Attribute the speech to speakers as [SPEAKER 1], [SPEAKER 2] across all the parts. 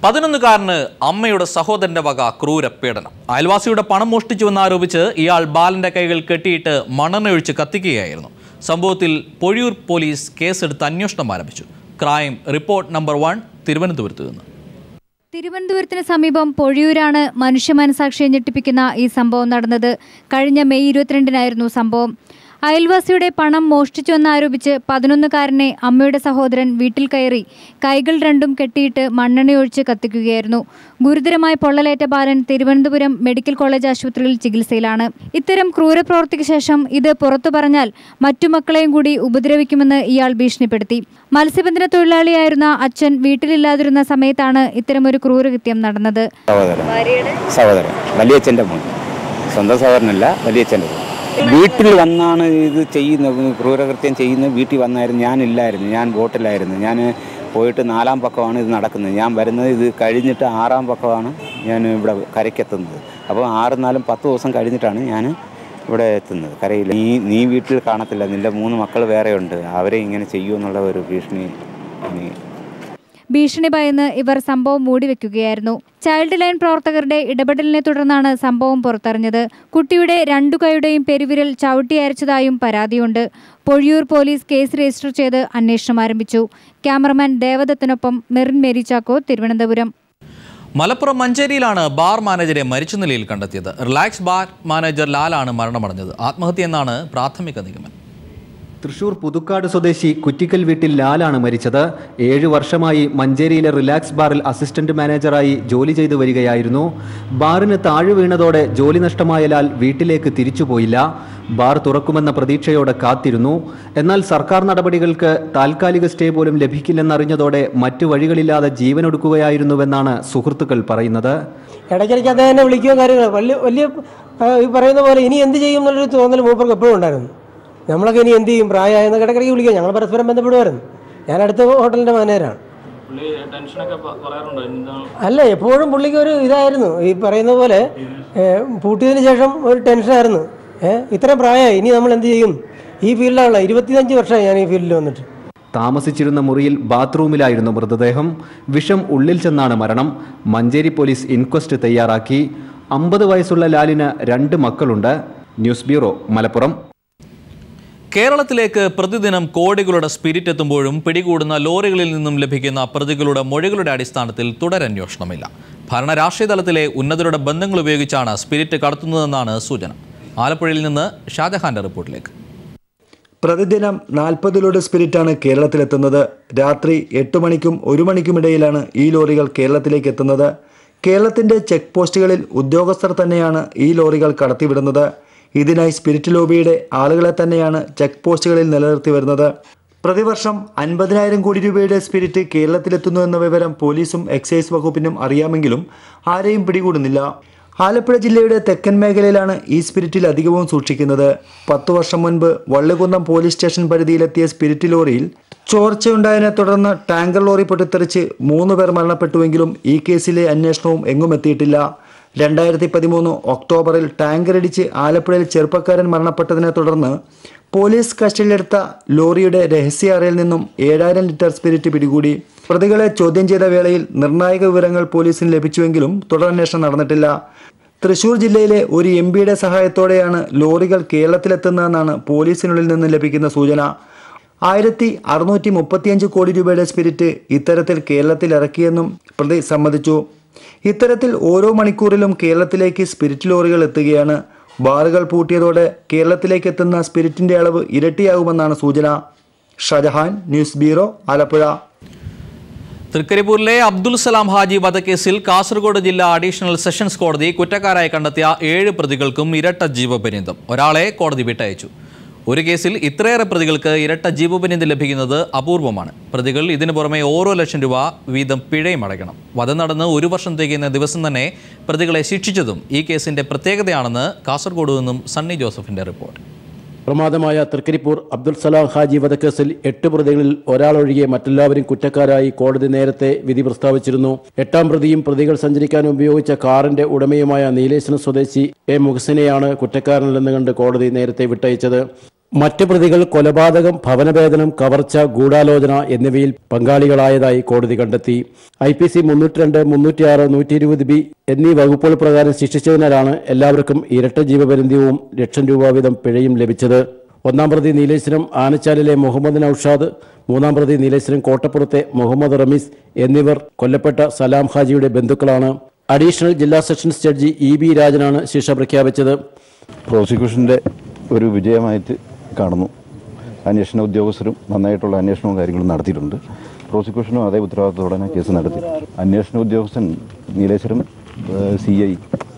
[SPEAKER 1] പതിനൊന്നുകാരന് അമ്മയുടെ സഹോദരന്റെ വക ക്രൂരപീഡനം അയൽവാസിയുടെ പണം മോഷ്ടിച്ചുവെന്നാരോപിച്ച് ഇയാൾ ബാലന്റെ കൈകൾ കെട്ടിയിട്ട് മണ്ണെണ്ണയൊഴിച്ച് കത്തിക്കുകയായിരുന്നു സംഭവത്തിൽ പൊഴിയൂർ പോലീസ് കേസെടുത്ത് അന്വേഷണം ആരംഭിച്ചു ക്രൈം റിപ്പോർട്ട് നമ്പർ വൺ തിരുവനന്തപുരത്ത് നിന്ന്
[SPEAKER 2] തിരുവനന്തപുരത്തിന് സമീപം പൊഴിയൂരാണ് മനുഷ്യ മനസാക്ഷിയെ ഞെട്ടിപ്പിക്കുന്ന ഈ സംഭവം നടന്നത് കഴിഞ്ഞ മെയ് ഇരുപത്തിരണ്ടിനായിരുന്നു സംഭവം അയൽവാസിയുടെ പണം മോഷ്ടിച്ചുവെന്നാരോപിച്ച് പതിനൊന്നുകാരനെ അമ്മയുടെ സഹോദരൻ വീട്ടിൽ കയറി കൈകൾ രണ്ടും കെട്ടിയിട്ട് മണ്ണെണ്ണയൊഴിച്ച് കത്തിക്കുകയായിരുന്നു ഗുരുതരമായ പൊള്ളലേറ്റ ബാലൻ തിരുവനന്തപുരം മെഡിക്കൽ കോളേജ് ആശുപത്രിയിൽ ചികിത്സയിലാണ് ഇത്തരം ക്രൂരപ്രവൃത്തിക്ക് ശേഷം ഇത് പുറത്തു പറഞ്ഞാൽ മറ്റു മക്കളെയും കൂടി ഉപദ്രവിക്കുമെന്ന് ഇയാൾ ഭീഷണിപ്പെടുത്തി മത്സ്യബന്ധന തൊഴിലാളിയായിരുന്ന അച്ഛൻ വീട്ടിലില്ലാതിരുന്ന സമയത്താണ് ഇത്തരമൊരു ക്രൂരകൃത്യം നടന്നത്
[SPEAKER 3] സഹോദരൻ സഹോദരൻ വലിയച്ഛൻ്റെ മോൻ സ്വന്തം സഹോദരനല്ല വലിയച്ഛൻ്റെ മോൻ വീട്ടിൽ വന്നാണ് ഇത് ചെയ്യുന്നത് ക്രൂരകൃത്യം ചെയ്യുന്നത് വീട്ടിൽ വന്നായിരുന്നു ഞാനില്ലായിരുന്നു ഞാൻ ബോട്ടിലായിരുന്നു ഞാൻ പോയിട്ട് നാലാം പക്കമാണ് ഇത് നടക്കുന്നത് ഞാൻ വരുന്നത് ഇത് കഴിഞ്ഞിട്ട് ആറാം പക്കമാണ് ഞാൻ ഇവിടെ കരയ്ക്കെത്തുന്നത് അപ്പോൾ ആറ് നാലും പത്ത് ദിവസം കഴിഞ്ഞിട്ടാണ് ഞാൻ ഇവിടെ എത്തുന്നത് കരയിൽ നീ നീ വീട്ടിൽ കാണത്തില്ല നിൻ്റെ മൂന്ന് മക്കൾ വേറെയുണ്ട് അവരെ ഇങ്ങനെ ചെയ്യുമെന്നുള്ള ഒരു ഭീഷണി നീ
[SPEAKER 2] ഭീഷണി ഭയന്ന് ഇവർ സംഭവം മൂടിവെക്കുകയായിരുന്നു ചൈൽഡ് ലൈൻ പ്രവർത്തകരുടെ ഇടപെടലിനെ തുടർന്നാണ് സംഭവം പുറത്തറിഞ്ഞത് കുട്ടിയുടെ രണ്ടു കൈയുടെയും പെരുവിരൽ ചവിട്ടി അരച്ചതായും പരാതിയുണ്ട് പൊഴിയൂർ പോലീസ് കേസ് രജിസ്റ്റർ ചെയ്ത് അന്വേഷണം ആരംഭിച്ചു ക്യാമറമാൻ ദേവദത്തിനൊപ്പം മെറിൻ മേരി ചാക്കോ തിരുവനന്തപുരം
[SPEAKER 1] മലപ്പുറം മഞ്ചേരിയിലാണ് ബാർ മാനേജരെ മരിച്ച നിലയിൽ കണ്ടെത്തിയത് റിലാക്സ് ബാർ മാനേജർ ലാലാണ് മരണമടഞ്ഞത് ആത്മഹത്യ എന്നാണ് പ്രാഥമിക നിഗമനം
[SPEAKER 4] തൃശൂർ പുതുക്കാട് സ്വദേശി കുറ്റിക്കൽ വീട്ടിൽ ലാലാണ് മരിച്ചത് ഏഴു വർഷമായി മഞ്ചേരിയിലെ റിലാക്സ് ബാറിൽ അസിസ്റ്റന്റ് മാനേജറായി ജോലി ചെയ്തു വരികയായിരുന്നു ബാറിന് താഴെ വീണതോടെ ജോലി നഷ്ടമായ ലാൽ വീട്ടിലേക്ക് തിരിച്ചുപോയില്ല ബാർ തുറക്കുമെന്ന പ്രതീക്ഷയോടെ കാത്തിരുന്നു എന്നാൽ സർക്കാർ നടപടികൾക്ക് താൽക്കാലിക സ്റ്റേ പോലും ലഭിക്കില്ലെന്നറിഞ്ഞതോടെ മറ്റു വഴികളില്ലാതെ ജീവനൊടുക്കുകയായിരുന്നുവെന്നാണ് സുഹൃത്തുക്കൾ പറയുന്നത്
[SPEAKER 5] ഇടയ്ക്കിടയ്ക്ക് അദ്ദേഹം എന്നെ വിളിക്കുകയും കാര്യങ്ങൾ വലിയ വലിയ ആ, ഈ പറയുന്ന പോലെ ഇനി എന്ത് ചെയ്യും എന്നുള്ളൊരു തോന്നൽ മൂപ്പർക്ക് എപ്പോഴും ഉണ്ടായിരുന്നു നമ്മളൊക്കെ ഇനി എന്ത് ചെയ്യും പ്രായമായെന്ന് ഇടയ്ക്കിടയ്ക്ക് വിളിക്കുക ഞങ്ങൾ പരസ്പരം ബന്ധപ്പെടുമായിരുന്നു ഞാൻ അടുത്ത ഹോട്ടലിൻ്റെ മാനേജരാണ് അല്ല എപ്പോഴും പുള്ളിക്ക് ഒരു ഇതായിരുന്നു ഈ പറയുന്ന പോലെ ഏ, പൂട്ടിയതിന് ശേഷം ഒരു ടെൻഷനായിരുന്നു ഏഹ് ഇത്രയും പ്രായമായി ഇനി നമ്മൾ എന്ത് ചെയ്യും ഈ ഫീൽഡിലുള്ള ഇരുപത്തിയഞ്ച് വർഷമായി ഞാൻ ഈ ഫീൽഡിൽ വന്നിട്ട്
[SPEAKER 4] താമസിച്ചിരുന്ന മുറിയിൽ ബാത്റൂമിലായിരുന്നു മൃതദേഹം വിഷം ഉള്ളിൽ ചെന്നാണ് മരണം മഞ്ചേരി പോലീസ് ഇൻക്വസ്റ്റ് തയ്യാറാക്കി അമ്പത് വയസ്സുള്ള ലാലിന് രണ്ട് മക്കളുണ്ട് ന്യൂസ് ബ്യൂറോ മലപ്പുറം
[SPEAKER 1] കേരളത്തിലേക്ക് പ്രതിദിനം കോടികളുടെ സ്പിരിറ്റ് എത്തുമ്പോഴും പിടികൂടുന്ന ലോറികളിൽ നിന്നും ലഭിക്കുന്ന പ്രതികളുടെ മൊഴികളുടെ അടിസ്ഥാനത്തിൽ തുടരന്വേഷണമില്ല ഭരണ രാഷ്ട്രീയ തലത്തിലെ ഉന്നതരുടെ ബന്ധങ്ങൾ ഉപയോഗിച്ചാണ് സ്പിരിറ്റ് കടത്തുന്നതെന്നാണ് സൂചന ആലപ്പുഴയിൽ നിന്ന് ഷാജഹാന്റെ റിപ്പോർട്ടിലേക്ക്
[SPEAKER 6] പ്രതിദിനം നാൽപ്പതിലോട് സ്പിരിറ്റാണ് കേരളത്തിലെത്തുന്നത് രാത്രി എട്ട് മണിക്കും ഒരു മണിക്കുമിടയിലാണ് ഈ ലോറികൾ കേരളത്തിലേക്ക് എത്തുന്നത് കേരളത്തിന്റെ ചെക്ക് പോസ്റ്റുകളിൽ ഉദ്യോഗസ്ഥർ തന്നെയാണ് ഈ ലോറികൾ കടത്തിവിടുന്നത് ഇതിനായി സ്പിരിറ്റ് ലോബിയുടെ ആളുകളെ തന്നെയാണ് ചെക്ക് പോസ്റ്റുകളിൽ നിലനിർത്തി വരുന്നത് പ്രതിവർഷം അൻപതിനായിരം കോടി രൂപയുടെ സ്പിരിറ്റ് കേരളത്തിലെത്തുന്നു എന്ന വിവരം പോലീസും എക്സൈസ് വകുപ്പിനും അറിയാമെങ്കിലും ആരെയും പിടികൂടുന്നില്ല ആലപ്പുഴ ജില്ലയുടെ തെക്കൻ മേഖലയിലാണ് ഈ സ്പിരിറ്റിൽ അധികവും സൂക്ഷിക്കുന്നത് പത്തു വർഷം മുൻപ് വള്ളികുന്നം പോലീസ് സ്റ്റേഷൻ പരിധിയിലെത്തിയ സ്പിരിറ്റ് ലോറിയിൽ ചോർച്ചയുണ്ടായതിനെ തുടർന്ന് ടാങ്കർ ലോറി പൊട്ടിത്തെറിച്ച് മൂന്ന് പേർ മരണപ്പെട്ടുവെങ്കിലും ഈ കേസിലെ അന്വേഷണവും എങ്ങും എത്തിയിട്ടില്ല രണ്ടായിരത്തി പതിമൂന്ന് ഒക്ടോബറിൽ ടാങ്കർ ഇടിച്ച് ആലപ്പുഴയിൽ ചെറുപ്പക്കാരൻ മരണപ്പെട്ടതിനെ തുടർന്ന് പോലീസ് കസ്റ്റഡിയിലെടുത്ത ലോറിയുടെ രഹസ്യ അറയിൽ നിന്നും ഏഴായിരം ലിറ്റർ സ്പിരിറ്റ് പിടികൂടി പ്രതികളെ ചോദ്യം ചെയ്ത വേളയിൽ നിർണായക വിവരങ്ങൾ പോലീസിന് ലഭിച്ചുവെങ്കിലും തുടരന്വേഷണം നടന്നിട്ടില്ല തൃശൂർ ജില്ലയിലെ ഒരു എം പിയുടെ സഹായത്തോടെയാണ് ലോറികൾ കേരളത്തിലെത്തുന്നതെന്നാണ് പോലീസിനുള്ളിൽ നിന്ന് ലഭിക്കുന്ന സൂചന ആയിരത്തി അറുന്നൂറ്റി മുപ്പത്തിയഞ്ച് കോടി രൂപയുടെ സ്പിരിറ്റ് ഇത്തരത്തിൽ കേരളത്തിൽ ഇറക്കിയെന്നും പ്രതി സമ്മതിച്ചു ഇത്തരത്തിൽ ഓരോ മണിക്കൂറിലും കേരളത്തിലേക്ക് സ്പിരിറ്റ് ലോറികൾ എത്തുകയാണ് ബാറുകൾ പൂട്ടിയതോടെ കേരളത്തിലേക്ക് എത്തുന്ന സ്പിരിറ്റിന്റെ അളവ് ഇരട്ടിയാകുമെന്നാണ് സൂചന ഷജഹാൻ ന്യൂസ് ബ്യൂറോ ആലപ്പുഴ
[SPEAKER 1] തൃക്കരിപ്പൂരിലെ അബ്ദുൽ സലാം ഹാജി വധക്കേസിൽ കാസർഗോഡ് ജില്ലാ അഡീഷണൽ സെഷൻസ് കോടതി കുറ്റക്കാരായി കണ്ടെത്തിയ ഏഴ് പ്രതികൾക്കും ഇരട്ട ജീവപര്യന്തം ഒരാളെ കോടതി വിട്ടയച്ചു ഒരു കേസിൽ ഇത്രയേറെ പ്രതികൾക്ക് ഇരട്ട ജീവപര്യന്തം ലഭിക്കുന്നത് അപൂർവമാണ് പ്രതികൾ ഇതിനു പുറമെ ഓരോ ലക്ഷം രൂപ വീതം പിഴയും അടയ്ക്കണം വധം നടന്ന് ഒരു വർഷം തികയുന്ന ദിവസം തന്നെ പ്രതികളെ ശിക്ഷിച്ചതും ഈ കേസിന്റെ പ്രത്യേകതയാണെന്ന് കാസർഗോഡ് നിന്നും സണ്ണി ജോസഫിന്റെ റിപ്പോർട്ട്
[SPEAKER 7] പ്രമാദമായ തൃക്കരിപ്പൂർ അബ്ദുൽ സലാം ഹാജി വധക്കേസിൽ എട്ട് പ്രതികളിൽ ഒരാളൊഴികെ മറ്റെല്ലാവരും കുറ്റക്കാരായി കോടതി നേരത്തെ വിധി പ്രസ്താവിച്ചിരുന്നു എട്ടാം പ്രതിയും പ്രതികൾ സഞ്ചരിക്കാൻ ഉപയോഗിച്ച കാറിന്റെ ഉടമയുമായ നീലേശ്വരം സ്വദേശി എ മുഹസിനെയാണ് കുറ്റക്കാരനല്ലെന്ന് കണ്ട് കോടതി നേരത്തെ വിട്ടയച്ചത് മറ്റ് പ്രതികൾ കൊലപാതകം ഭവനഭേദനം കവർച്ച ഗൂഢാലോചന എന്നിവയിൽ പങ്കാളികളായതായി കോടതി കണ്ടെത്തി ഐ പി സി മുന്നൂറ്റി രണ്ട് മുന്നൂറ്റിയാറ് നൂറ്റി ഇരുപത് ബി എന്നീ വകുപ്പുകൾ പ്രകാരം ശിക്ഷിച്ചതിനാലാണ് എല്ലാവർക്കും ഇരട്ട ജീവപര്യന്തവും ലക്ഷം രൂപ വീതം പിഴയും ലഭിച്ചത് ഒന്നാം പ്രതി നീലേശ്വരം ആനച്ചാലിലെ മുഹമ്മദ് നൌഷാദ് മൂന്നാം പ്രതി നീലേശ്വരം കോട്ടപ്പുറത്തെ മുഹമ്മദ് റമീസ് എന്നിവർ കൊല്ലപ്പെട്ട സലാം ഹാജിയുടെ ബന്ധുക്കളാണ് അഡീഷണൽ ജില്ലാ സെഷൻസ് ജഡ്ജി ഇ ബി രാജനാണ് ശിക്ഷ പ്രഖ്യാപിച്ചത്
[SPEAKER 8] പ്രോസിക്യൂഷൻ്റെ ഒരു വിജയമായിട്ട് കാണുന്നു അന്വേഷണ ഉദ്യോഗസ്ഥരും നന്നായിട്ടുള്ള അന്വേഷണവും കാര്യങ്ങളും നടത്തിയിട്ടുണ്ട് പ്രോസിക്യൂഷനും അതേ ഉത്തരവാദിത്തത്തോടെ തന്നെ കേസ് നടത്തി അന്വേഷണ ഉദ്യോഗസ്ഥൻ Nileshwaram C I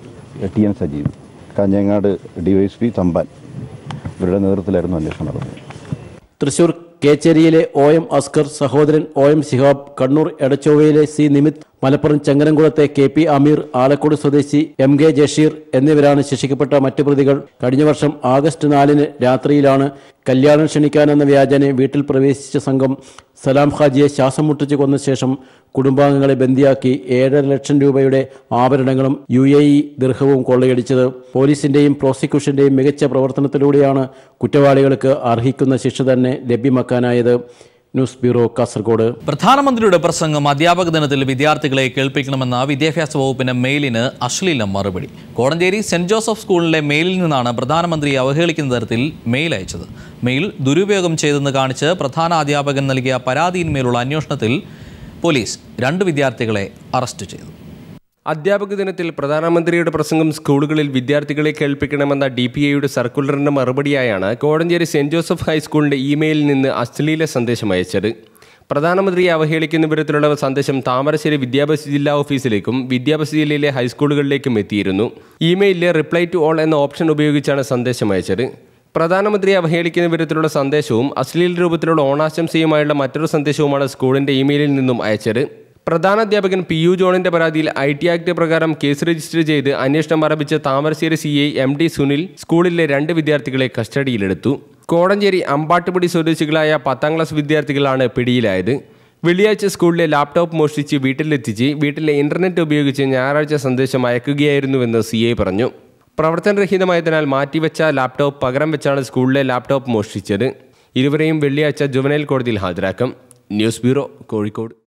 [SPEAKER 8] T N Sajeev Kanhangad DYSP Thampan ഇവരുടെ നേതൃത്വത്തിലായിരുന്നു അന്വേഷണം നടന്നത്
[SPEAKER 7] തൃശൂർ കേച്ചേരിയിലെ ഒ എം അസ്കർ സഹോദരൻ ഒ എം ശിഹാബ് കണ്ണൂർ എടച്ചൊവ്വയിലെ സി നിമിത് മലപ്പുറം ചങ്ങരംകുളത്തെ കെ പി അമീർ ആലക്കോട് സ്വദേശി എം കെ ജഷീർ എന്നിവരാണ് ശിക്ഷിക്കപ്പെട്ട മറ്റു പ്രതികൾ കഴിഞ്ഞ വർഷം ആഗസ്റ്റ് നാലിന് രാത്രിയിലാണ് കല്യാണം ക്ഷണിക്കാനെന്ന വ്യാജനെ വീട്ടിൽ പ്രവേശിച്ച സംഘം സലാം ഹാജിയെ ശ്വാസം മുട്ടിച്ച് കൊന്ന ശേഷം കുടുംബാംഗങ്ങളെ ബന്ദിയാക്കി ഏഴര ലക്ഷം രൂപയുടെ ആഭരണങ്ങളും യു എ ഇ ദീർഘവും കൊള്ളയടിച്ചത് പോലീസിന്റെയും പ്രോസിക്യൂഷന്റെയും മികച്ച പ്രവർത്തനത്തിലൂടെയാണ് കുറ്റവാളികൾക്ക് അർഹിക്കുന്ന ശിക്ഷ തന്നെ ലഭ്യമാക്കാനായത് ന്യൂസ് ബ്യൂറോ കാസർഗോഡ്
[SPEAKER 1] പ്രധാനമന്ത്രിയുടെ പ്രസംഗം അധ്യാപക ദിനത്തിൽ വിദ്യാർത്ഥികളെ കേൾപ്പിക്കണമെന്ന വിദ്യാഭ്യാസ വകുപ്പിന്റെ മെയിലിന് അശ്ലീലം മറുപടി കോടഞ്ചേരി സെന്റ് ജോസഫ് സ്കൂളിലെ മെയിലിൽ നിന്നാണ് പ്രധാനമന്ത്രിയെ അവഹേളിക്കുന്ന തരത്തിൽ മെയിൽ അയച്ചത് മെയിൽ ദുരുപയോഗം ചെയ്തെന്ന് കാണിച്ച് പ്രധാന അധ്യാപകൻ നൽകിയ പരാതിയിന്മേലുള്ള അന്വേഷണത്തിൽ പോലീസ് രണ്ട് വിദ്യാർത്ഥികളെ അറസ്റ്റ് ചെയ്തു
[SPEAKER 9] അധ്യാപക ദിനത്തിൽ പ്രധാനമന്ത്രിയുടെ പ്രസംഗം സ്കൂളുകളിൽ വിദ്യാർത്ഥികളെ കേൾപ്പിക്കണമെന്ന ഡി പി എയുടെ സർക്കുലറിന്റെ മറുപടിയായാണ് കോടഞ്ചേരി സെന്റ് ജോസഫ് ഹൈസ്കൂളിന്റെ ഇമെയിലിൽ നിന്ന് അശ്ലീല സന്ദേശം അയച്ചത് പ്രധാനമന്ത്രിയെ അവഹേളിക്കുന്ന വിധത്തിലുള്ള സന്ദേശം താമരശ്ശേരി വിദ്യാഭ്യാസ ജില്ലാ ഓഫീസിലേക്കും വിദ്യാഭ്യാസ ജില്ലയിലെ ഹൈസ്കൂളുകളിലേക്കും എത്തിയിരുന്നു ഇമെയിലിലെ റിപ്ലൈ ടു ഓൾ എന്ന ഓപ്ഷൻ ഉപയോഗിച്ചാണ് സന്ദേശം അയച്ചത് പ്രധാനമന്ത്രിയെ അവഹേളിക്കുന്ന വിധത്തിലുള്ള സന്ദേശവും അശ്ലീല രൂപത്തിലുള്ള ഓണാശംസയുമായുള്ള മറ്റൊരു സന്ദേശവുമാണ് സ്കൂളിന്റെ ഇമെയിലിൽ നിന്നും അയച്ചത് പ്രധാന അധ്യാപകൻ പി യു ജോണിന്റെ പരാതിയിൽ ഐ ടി ആക്ട് പ്രകാരം കേസ് രജിസ്റ്റർ ചെയ്ത് അന്വേഷണം ആരംഭിച്ച Thamarassery C I M D Sunil സ്കൂളിലെ രണ്ട് വിദ്യാർത്ഥികളെ കസ്റ്റഡിയിലെടുത്തു കോടഞ്ചേരി അമ്പാട്ടുപടി സ്വദേശികളായ പത്താം ക്ലാസ് വിദ്യാർത്ഥികളാണ് പിടിയിലായത് വെള്ളിയാഴ്ച സ്കൂളിലെ ലാപ്ടോപ്പ് മോഷ്ടിച്ച് വീട്ടിലെത്തിച്ച് വീട്ടിലെ ഇന്റർനെറ്റ് ഉപയോഗിച്ച് ഞായറാഴ്ച സന്ദേശം അയക്കുകയായിരുന്നുവെന്ന് സി ഐ പറഞ്ഞു പ്രവർത്തനരഹിതമായതിനാൽ മാറ്റിവെച്ച ലാപ്ടോപ്പ് പകരം വെച്ചാണ് സ്കൂളിലെ ലാപ്ടോപ്പ് മോഷ്ടിച്ചത് ഇരുവരെയും വെള്ളിയാഴ്ച ജുവനൈൽ കോടതിയിൽ ഹാജരാക്കും ന്യൂസ് ബ്യൂറോ കോഴിക്കോട്